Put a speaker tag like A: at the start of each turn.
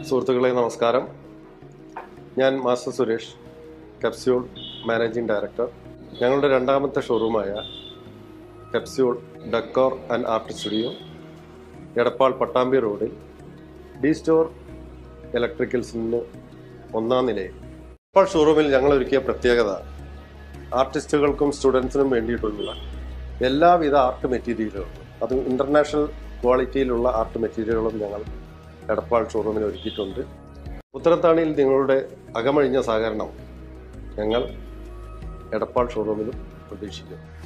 A: സുഹൃത്തുക്കളെ നമസ്കാരം ഞാൻ master Suresh Capsule managing director ഞങ്ങളുടെ രണ്ടാമത്തെ ഷോറൂമായ Capsule decor and art studio Edappal Pattambi റോഡിൽ ഡി സ്റ്റോർ ഇലക്ട്രിക്കൽസിന് ഒന്നാം നിലയിൽ എടപ്പാൾ ഷോറൂമിൽ ഞങ്ങൾ ഒരുക്കിയ പ്രത്യേകത ആർട്ടിസ്റ്റുകൾക്കും സ്റ്റുഡൻസിനും വേണ്ടിയിട്ടുള്ള എല്ലാവിധ ആർട്ട് മെറ്റീരിയലുകളും അത് ഇന്റർനാഷണൽ ക്വാളിറ്റിയിലുള്ള ആർട്ട് മെറ്റീരിയലുകളും ഞങ്ങൾ എടപ്പാൾ ഷോറൂമിൽ ഒരുക്കിയിട്ടുണ്ട് ഉത്തരത്താണിയിൽ നിങ്ങളുടെ അകമഴിഞ്ഞ സഹകരണം ഞങ്ങൾ എടപ്പാൾ ഷോറൂമിലും പ്രതീക്ഷിക്കുന്നു